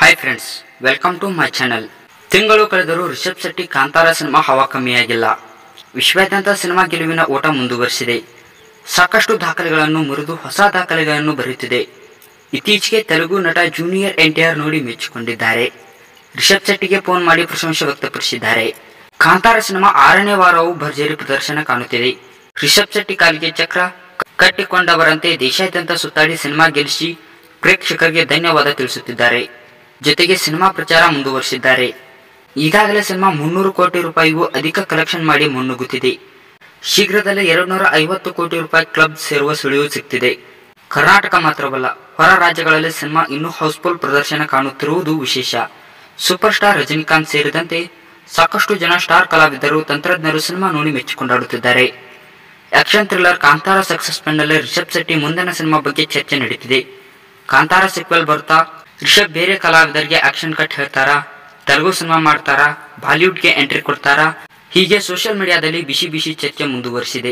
hi friends welcome to my channel ತಿಂಗಳು ಕಳೆದರೂ Rishabh Shetty Kantara cinema ಹವಾ ಕಮ್ಮಿಯಾಗಿಲ್ಲ ವಿಶ್ವಾದ್ಯಂತ ಸಿನಿಮಾ ಗೆಲುವಿನ ಓಟ ಮುಂದುವರಿಸಿದೆ ಸಾಕಷ್ಟು ದಾಖಲೆಗಳನ್ನು ಮುರಿದು ಹೊಸ ದಾಖಲೆಗಳನ್ನು ಬರೆಯುತ್ತಿದೆ ಇತ್ತೀಚೆಗೆ ತೆಲುಗು ನಟ ಜೂನಿಯರ್ ಎನ್ ಟಿ ಆರ್ ನೋಡಿ ಮೆಚ್ಚಿಕೊಂಡಿದ್ದಾರೆ ರಿಷಬ್ ಶೆಟ್ಟಿಗೆ ಫೋನ್ ಮಾಡಿ ಪ್ರಶಂಸೆ ವ್ಯಕ್ತಪಡಿಸಿದ್ದಾರೆ ಕಾಂತಾರ ಸಿನಿಮಾ ಆರನೇ ವಾರವೂ ಭರ್ಜರಿ ಪ್ರದರ್ಶನ ಕಾಣುತ್ತಿದೆ ರಿಷಬ್ ಶೆಟ್ಟಿ ಕಾಲಿಗೆ ಚಕ್ರ ಕಟ್ಟಿಕೊಂಡವರಂತೆ ದೇಶಾದ್ಯಂತ ಸುತ್ತಾಡಿ ಸಿನಿಮಾ ಗೆಲ್ಲಿಸಿ ಪ್ರೇಕ್ಷಕರಿಗೆ ಧನ್ಯವಾದ ತಿಳಿಸುತ್ತಿದ್ದಾರೆ ಜೊತೆಗೆ ಸಿನಿಮಾ ಪ್ರಚಾರ ಮುಂದುವರಿಸಿದ್ದಾರೆ ಈಗಾಗಲೇ ಸಿನಿಮಾ ಮುನ್ನೂರು ಕೋಟಿ ರೂಪಾಯಿಗೂ ಅಧಿಕ ಕಲೆಕ್ಷನ್ ಮಾಡಿ ಮುನ್ನುಗ್ಗುತ್ತಿದೆ ಶೀಘ್ರದಲ್ಲೇ ಎರಡು ನೂರ ಐವತ್ತು ಕೋಟಿ ರೂಪಾಯಿ ಕ್ಲಬ್ ಸೇರುವ ಸುಳಿವು ಸಿಗ್ತಿದೆ ಕರ್ನಾಟಕ ಮಾತ್ರವಲ್ಲ ಹೊರ ರಾಜ್ಯಗಳಲ್ಲಿ ಸಿನಿಮಾ ಇನ್ನೂ ಹೌಸ್ಫುಲ್ ಪ್ರದರ್ಶನ ಕಾಣುತ್ತಿರುವುದು ವಿಶೇಷ ಸೂಪರ್ ಸ್ಟಾರ್ ರಜನಿಕಾಂತ್ ಸೇರಿದಂತೆ ಸಾಕಷ್ಟು ಜನ ಸ್ಟಾರ್ ಕಲಾವಿದರು ತಂತ್ರಜ್ಞರು ಸಿನಿಮಾ ನೋಡಿ ಮೆಚ್ಚಿಕೊಂಡಾಡುತ್ತಿದ್ದಾರೆ ಆಕ್ಷನ್ ಥ್ರಿಲ್ಲರ್ ಕಾಂತಾರ ಸಕ್ಸಸ್ ಬೆನ್ನಲ್ಲೇ ರಿಷಬ್ ಶೆಟ್ಟಿ ಮುಂದಿನ ಸಿನಿಮಾ ಬಗ್ಗೆ ಚರ್ಚೆ ನಡೀತಿದೆ ಕಾಂತಾರ ಸಿಕ್ವೆಲ್ ಬರ್ತಾ ರಿಷಬ್ ಬೇರೆ ಕಲಾವಿದರಿಗೆ ಆಕ್ಷನ್ ಕಟ್ ಹೇಳ್ತಾರಾ ತೆಲುಗು ಸಿನಿಮಾ ಮಾಡ್ತಾರಾ ಬಾಲಿವುಡ್ಗೆ ಎಂಟ್ರಿ ಕೊಡ್ತಾರಾ ಹೀಗೆ ಸೋಷಿಯಲ್ ಮೀಡಿಯಾದಲ್ಲಿ ಬಿಸಿ ಬಿಸಿ ಚರ್ಚೆ ಮುಂದುವರಿಸಿದೆ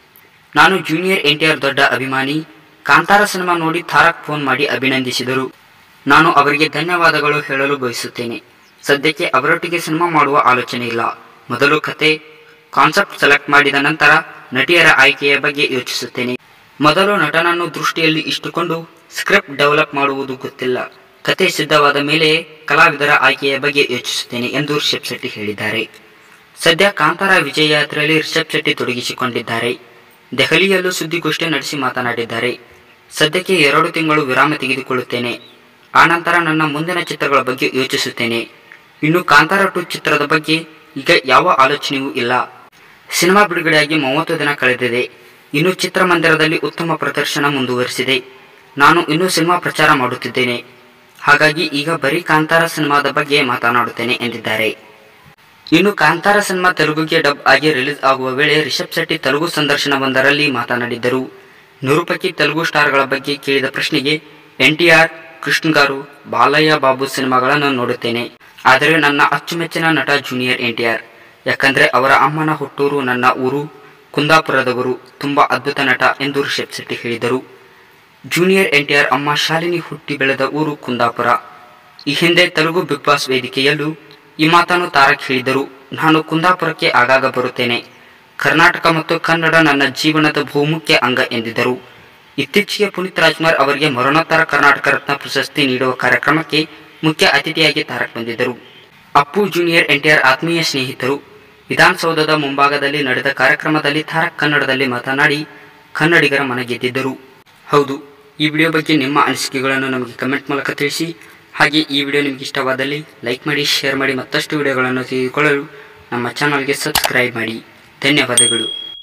ನಾನು ಜೂನಿಯರ್ ಎನ್ ಟಿ ಆರ್ ದೊಡ್ಡ ಅಭಿಮಾನಿ ಕಾಂತಾರ ಸಿನಿಮಾ ನೋಡಿ ತಾರಕ್ ಫೋನ್ ಮಾಡಿ ಅಭಿನಂದಿಸಿದರು ನಾನು ಅವರಿಗೆ ಧನ್ಯವಾದಗಳು ಹೇಳಲು ಬಯಸುತ್ತೇನೆ ಸದ್ಯಕ್ಕೆ ಅವರೊಟ್ಟಿಗೆ ಸಿನಿಮಾ ಮಾಡುವ ಆಲೋಚನೆ ಇಲ್ಲ ಮೊದಲು ಕತೆ ಕಾನ್ಸೆಪ್ಟ್ ಸೆಲೆಕ್ಟ್ ಮಾಡಿದ ನಂತರ ನಟಿಯರ ಆಯ್ಕೆಯ ಬಗ್ಗೆ ಯೋಚಿಸುತ್ತೇನೆ ಮೊದಲು ನಟನನ್ನು ದೃಷ್ಟಿಯಲ್ಲಿ ಇಟ್ಟುಕೊಂಡು ಸ್ಕ್ರಿಪ್ಟ್ ಡೆವಲಪ್ ಮಾಡುವುದು ಗೊತ್ತಿಲ್ಲ ಕತೆ ಸಿದ್ಧವಾದ ಮೇಲೆ ಕಲಾವಿದರ ಆಯ್ಕೆಯ ಬಗ್ಗೆ ಯೋಚಿಸುತ್ತೇನೆ ಎಂದು ರಿಷಬ್ ಶೆಟ್ಟಿ ಹೇಳಿದ್ದಾರೆ ಸದ್ಯ ಕಾಂತಾರ ವಿಜಯ ಯಾತ್ರೆಯಲ್ಲಿ ರಿಷಬ್ ಶೆಟ್ಟಿ ತೊಡಗಿಸಿಕೊಂಡಿದ್ದಾರೆ ದೆಹಲಿಯಲ್ಲೂ ಸುದ್ದಿಗೋಷ್ಠಿ ನಡೆಸಿ ಮಾತನಾಡಿದ್ದಾರೆ ಸದ್ಯಕ್ಕೆ ಎರಡು ತಿಂಗಳು ವಿರಾಮ ತೆಗೆದುಕೊಳ್ಳುತ್ತೇನೆ ಆನಂತರ ನನ್ನ ಮುಂದಿನ ಚಿತ್ರಗಳ ಬಗ್ಗೆ ಯೋಚಿಸುತ್ತೇನೆ ಇನ್ನು ಕಾಂತಾರ ಟು ಚಿತ್ರದ ಬಗ್ಗೆ ಈಗ ಯಾವ ಆಲೋಚನೆಯೂ ಇಲ್ಲ ಸಿನಿಮಾ ಬಿಡುಗಡೆಯಾಗಿ ಮೂವತ್ತು ದಿನ ಕಳೆದಿದೆ ಇನ್ನು ಚಿತ್ರಮಂದಿರದಲ್ಲಿ ಉತ್ತಮ ಪ್ರದರ್ಶನ ಮುಂದುವರಿಸಿದೆ ನಾನು ಇನ್ನೂ ಸಿನಿಮಾ ಪ್ರಚಾರ ಮಾಡುತ್ತಿದ್ದೇನೆ ಹಾಗಾಗಿ ಈಗ ಬರೀ ಕಾಂತಾರ ಸಿನಿಮಾದ ಬಗ್ಗೆ ಮಾತನಾಡುತ್ತೇನೆ ಎಂದಿದ್ದಾರೆ ಇನ್ನು ಕಾಂತಾರ ಸಿನಿಮಾ ತೆಲುಗುಗೆ ಡಬ್ ಆಗಿ ರಿಲೀಸ್ ಆಗುವ ವೇಳೆ ರಿಷಬ್ ಶೆಟ್ಟಿ ತೆಲುಗು ಸಂದರ್ಶನವೊಂದರಲ್ಲಿ ಮಾತನಾಡಿದ್ದರು ನೂರು ಪೈಕಿ ತೆಲುಗು ಸ್ಟಾರ್ಗಳ ಬಗ್ಗೆ ಕೇಳಿದ ಪ್ರಶ್ನೆಗೆ N T R Krishna garu Balayya Babu ಸಿನಿಮಾಗಳನ್ನು ನೋಡುತ್ತೇನೆ ಆದರೆ ನನ್ನ ಅಚ್ಚುಮೆಚ್ಚಿನ ನಟ ಜೂನಿಯರ್ ಎನ್ ಟಿ ಆರ್ ಯಾಕಂದ್ರೆ ಅವರ ಅಮ್ಮನ ಹುಟ್ಟೂರು ನನ್ನ ಊರು ಕುಂದಾಪುರದವರು ತುಂಬಾ ಅದ್ಭುತ ನಟ ಎಂದು ರಿಷಬ್ ಶೆಟ್ಟಿ ಹೇಳಿದರು ಜೂನಿಯರ್ ಎನ್ ಟಿ ಆರ್ ಅಮ್ಮ ಶಾಲಿನಿ ಹುಟ್ಟಿ ಬೆಳೆದ ಊರು ಕುಂದಾಪುರ ಈ ಹಿಂದೆ ತೆಲುಗು ಬಿಗ್ ಬಾಸ್ ವೇದಿಕೆಯಲ್ಲೂ ಈ ಮಾತನ್ನು ತಾರಕ್ ಹೇಳಿದರು ನಾನು ಕುಂದಾಪುರಕ್ಕೆ ಆಗಾಗ ಬರುತ್ತೇನೆ ಕರ್ನಾಟಕ ಮತ್ತು ಕನ್ನಡ ನನ್ನ ಜೀವನದ ಬಹುಮುಖ್ಯ ಅಂಗ ಎಂದಿದ್ದರು ಇತ್ತೀಚೆಗೆ ಪುನೀತ್ ರಾಜ್ಕುಮಾರ್ ಅವರಿಗೆ ಮರಣೋತ್ತರ ಕರ್ನಾಟಕ ರತ್ನ ಪ್ರಶಸ್ತಿ ನೀಡುವ ಕಾರ್ಯಕ್ರಮಕ್ಕೆ ಮುಖ್ಯ ಅತಿಥಿಯಾಗಿ ತಾರಕ್ ಬಂದಿದ್ದರು Appu junior N T R ಆತ್ಮೀಯ ಸ್ನೇಹಿತರು ವಿಧಾನಸೌಧದ ಮುಂಭಾಗದಲ್ಲಿ ನಡೆದ ಕಾರ್ಯಕ್ರಮದಲ್ಲಿ ತಾರಕ್ ಕನ್ನಡದಲ್ಲಿ ಮಾತನಾಡಿ ಕನ್ನಡಿಗರ ಮನ ಗೆದ್ದಿದ್ದರು ಹೌದು ಈ ವಿಡಿಯೋ ಬಗ್ಗೆ ನಿಮ್ಮ ಅನಿಸಿಕೆಗಳನ್ನು ನಮಗೆ ಕಮೆಂಟ್ ಮೂಲಕ ತಿಳಿಸಿ ಹಾಗೆ ಈ ವಿಡಿಯೋ ನಿಮಗೆ ಇಷ್ಟವಾದಲ್ಲಿ ಲೈಕ್ ಮಾಡಿ ಶೇರ್ ಮಾಡಿ ಮತ್ತಷ್ಟು ವಿಡಿಯೋಗಳನ್ನು ತಿಳಿದುಕೊಳ್ಳಲು ನಮ್ಮ ಚಾನಲ್ಗೆ ಸಬ್ಸ್ಕ್ರೈಬ್ ಮಾಡಿ ಧನ್ಯವಾದಗಳು